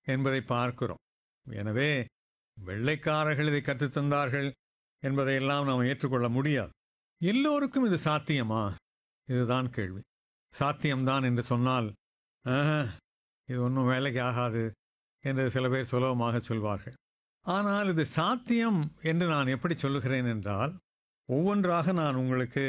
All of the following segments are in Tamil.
என்பதை பார்க்கிறோம் எனவே வெள்ளைக்காரர்கள் இதை கற்றுத் தந்தார்கள் என்பதையெல்லாம் நாம் ஏற்றுக்கொள்ள முடியாது எல்லோருக்கும் இது சாத்தியமா இதுதான் கேள்வி சாத்தியம்தான் என்று சொன்னால் "ஆஹா, இது ஒன்றும் வேலைக்கு ஆகாது என்று சில பேர் சுலபமாக சொல்வார்கள் ஆனால் இது சாத்தியம் என்று நான் எப்படி சொல்லுகிறேன் என்றால் ஒவ்வொன்றாக நான் உங்களுக்கு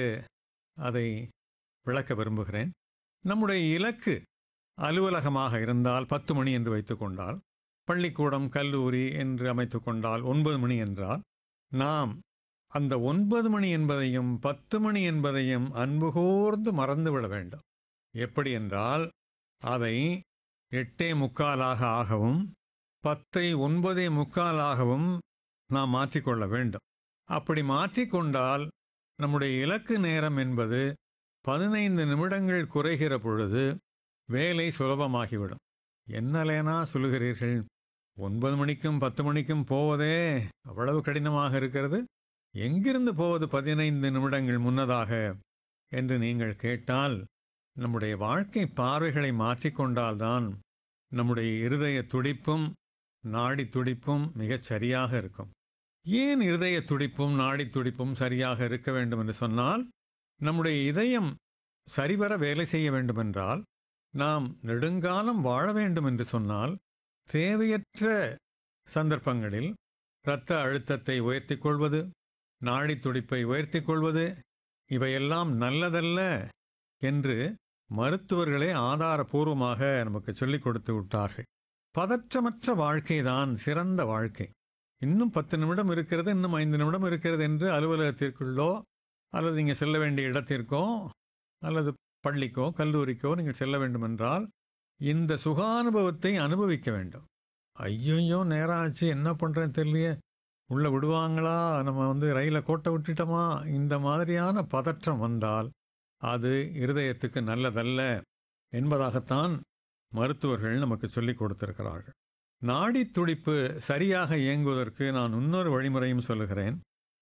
அதை விளக்க விரும்புகிறேன் நம்முடைய இலக்கு அலுவலகமாக இருந்தால் பத்து மணி என்று வைத்துக்கொண்டால் பள்ளிக்கூடம் கல்லூரி என்று அமைத்துக் கொண்டால் ஒன்பது மணி என்றால் நாம் அந்த ஒன்பது மணி என்பதையும் பத்து மணி என்பதையும் அன்பு கூர்ந்து மறந்துவிட வேண்டும் எப்படி என்றால் அதை எட்டே முக்காலாக ஆகவும் பத்தை ஒன்பதே முக்காலாகவும் நாம் மாற்றிக்கொள்ள வேண்டும் அப்படி மாற்றிக்கொண்டால் நம்முடைய இலக்கு நேரம் என்பது பதினைந்து நிமிடங்கள் குறைகிற பொழுது வேலை சுலபமாகிவிடும் என்னலேனா சொல்லுகிறீர்கள் ஒன்பது மணிக்கும் பத்து மணிக்கும் போவதே அவ்வளவு கடினமாக இருக்கிறது எங்கிருந்து போவது பதினைந்து நிமிடங்கள் முன்னதாக என்று நீங்கள் கேட்டால் நம்முடைய வாழ்க்கை பார்வைகளை மாற்றிக்கொண்டால்தான் நம்முடைய இருதய துடிப்பும் நாடி துடிப்பும் மிகச் சரியாக இருக்கும் ஏன் இருதய துடிப்பும் நாடி துடிப்பும் சரியாக இருக்க வேண்டும் என்று சொன்னால் நம்முடைய இதயம் சரிவர வேலை செய்ய வேண்டுமென்றால் நாம் நெடுங்காலம் வாழ வேண்டும் என்று சொன்னால் தேவையற்ற சந்தர்ப்பங்களில் இரத்த அழுத்தத்தை உயர்த்திக் கொள்வது நாடி துடிப்பை உயர்த்திக் கொள்வது இவையெல்லாம் நல்லதல்ல என்று மருத்துவர்களே ஆதாரபூர்வமாக நமக்கு சொல்லிக் கொடுத்து விட்டார்கள் பதற்றமற்ற வாழ்க்கைதான் சிறந்த வாழ்க்கை இன்னும் பத்து நிமிடம் இருக்கிறது இன்னும் ஐந்து நிமிடம் இருக்கிறது என்று அலுவலகத்திற்குள்ளோ அல்லது நீங்கள் செல்ல வேண்டிய இடத்திற்கோ அல்லது பள்ளிக்கோ கல்லூரிக்கோ நீங்கள் செல்ல வேண்டுமென்றால் இந்த சுகானுபவத்தை அனுபவிக்க வேண்டும் ஐயோ நேரம் ஆச்சு என்ன பண்ணுறேன்னு தெரியலையே உள்ளே விடுவாங்களா நம்ம வந்து ரயிலை கோட்டை விட்டுட்டோமா இந்த மாதிரியான பதற்றம் வந்தால் அது இருதயத்துக்கு நல்லதல்ல என்பதாகத்தான் மருத்துவர்கள் நமக்கு சொல்லிக் கொடுத்திருக்கிறார்கள் நாடி துடிப்பு சரியாக இயங்குவதற்கு நான் இன்னொரு வழிமுறையும் சொல்லுகிறேன்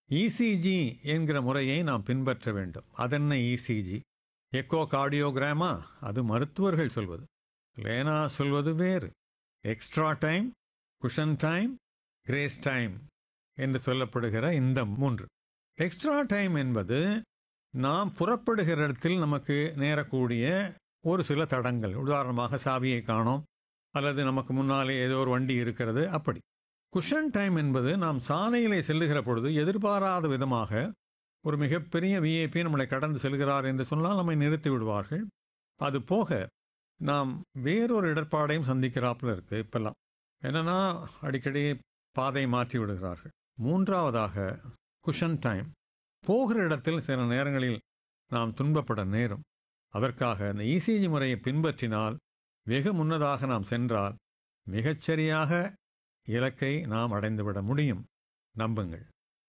இசிஜி என்கிற முறையை நாம் பின்பற்ற வேண்டும் அதென்ன இசிஜி எக்கோ கார்டியோகிராமா அது மருத்துவர்கள் சொல்வது லேனா சொல்வது வேறு extra time cushion time grace time என்று சொல்லப்படுகிற இந்த மூன்று எக்ஸ்ட்ரா டைம் என்பது நாம் புறப்படுகிற இடத்தில் நமக்கு நேரக்கூடிய ஒரு சில தடங்கள் உதாரணமாக சாவியை காணோம் அல்லது நமக்கு முன்னாலே ஏதோ ஒரு வண்டி இருக்கிறது அப்படி குஷன் டைம் என்பது நாம் சாலையிலே செல்லுகிற பொழுது எதிர்பாராத விதமாக ஒரு மிகப்பெரிய விஐபி நம்மளை கடந்து செல்கிறார் என்று சொன்னால் நம்மை நிறுத்தி விடுவார்கள் அது போக நாம் வேறொரு இடர்பாடையும் சந்திக்கிறாப்புல இருக்கு இப்பெல்லாம் என்னன்னா அடிக்கடி பாதை மாற்றி விடுகிறார்கள் மூன்றாவதாக குஷன் டைம் போகிற இடத்தில் சில நேரங்களில் நாம் துன்பப்பட நேரும் அதற்காக இந்த இசிஜி முறையை பின்பற்றினால் வெகு முன்னதாக நாம் சென்றால் மிகச்சரியாக இலக்கை நாம் அடைந்துவிட முடியும் நம்புங்கள்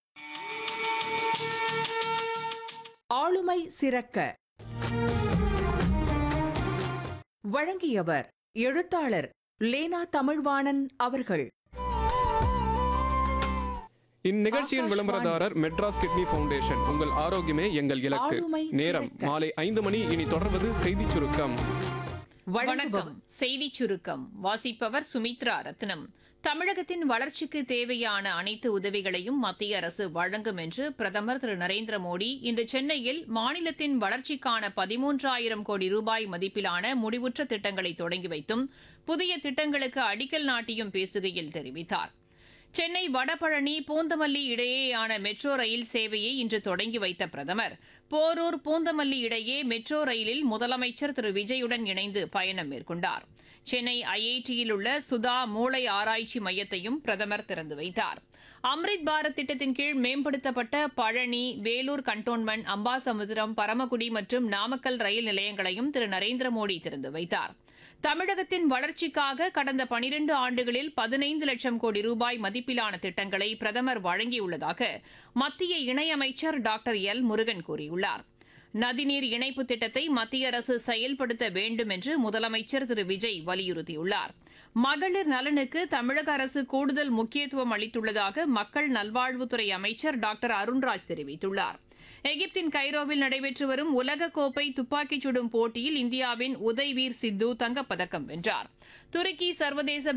ஆளுமை சிறக்க வழங்கியவர் எழுத்தாளர் லேனா தமிழ்வாணன் அவர்கள் இந்நிகழ்ச்சியின் ஆகாஷ்வாணி. விளம்பரதாரர் மெட்ராஸ் கிட்னி ஃபவுண்டேஷன் உங்கள் ஆரோக்கியமே எங்கள் இலக்கு ஆளுமை நேரம் சிறக்க. மாலை ஐந்து மணி இனி தொடர்வது செய்திச் சுருக்கம் வணக்கம் வணக்கம் செய்திச் சுருக்கம் வாசிப்பவர் சுமித்ரா ரத்னம் தமிழகத்தின் வளர்ச்சிக்கு தேவையான அனைத்து உதவிகளையும் மத்திய அரசு வழங்கும் என்று பிரதமர் திரு நரேந்திர மோடி இன்று சென்னையில் மாநிலத்தின் வளர்ச்சிக்கான பதிமூன்றாயிரம் கோடி ரூபாய் மதிப்பிலான முடிவுற்ற திட்டங்களை தொடங்கி வைத்தும் புதிய திட்டங்களுக்கு அடிக்கல் நாட்டியும் பேசுகையில் தெரிவித்தார் சென்னை வடபழனி பூந்தமல்லி இடையேயான மெட்ரோ ரயில் சேவையை இன்று தொடங்கி வைத்த பிரதமர் போரூர் பூந்தமல்லி இடையே மெட்ரோ ரயிலில் முதலமைச்சர் திரு விஜயுடன் இணைந்து பயணம் மேற்கொண்டார் சென்னை ஐஐடியில் உள்ள சுதா மூளை ஆராய்ச்சி மையத்தையும் பிரதமர் திறந்து வைத்தார் அம்ரித் பாரத் திட்டத்தின் கீழ் மேம்படுத்தப்பட்ட பழனி வேலூர் கண்டோன்மெண்ட் அம்பாசமுத்திரம் பரமக்குடி மற்றும் நாமக்கல் ரயில் நிலையங்களையும் திரு நரேந்திர மோடி திறந்து வைத்தார் தமிழகத்தின் வளர்ச்சிக்காக கடந்த பனிரெண்டு ஆண்டுகளில் பதினைந்து லட்சம் கோடி ரூபாய் மதிப்பிலான திட்டங்களை பிரதமர் வழங்கியுள்ளதாக மத்திய இணையமைச்சர் டாக்டர் எல் முருகன் கூறியுள்ளார் நதிநீர் இணைப்பு திட்டத்தை மத்திய அரசு செயல்படுத்த வேண்டும் என்று முதலமைச்சர் திரு விஜய் வலியுறுத்தியுள்ளார் மகளிர் நலனுக்கு தமிழக அரசு கூடுதல் முக்கியத்துவம் அளித்துள்ளதாக மக்கள் நல்வாழ்வுத்துறை அமைச்சர் டாக்டர் அருண்ராஜ் தெரிவித்துள்ளார் எகிப்தின் கைரோவில் நடைபெற்று வரும் உலகக்கோப்பை துப்பாக்கிச் சுடும் போட்டியில் இந்தியாவின் உதய்வீர் சித்து தங்கப்பதக்கம் வென்றார் துருக்கி சர்வதேச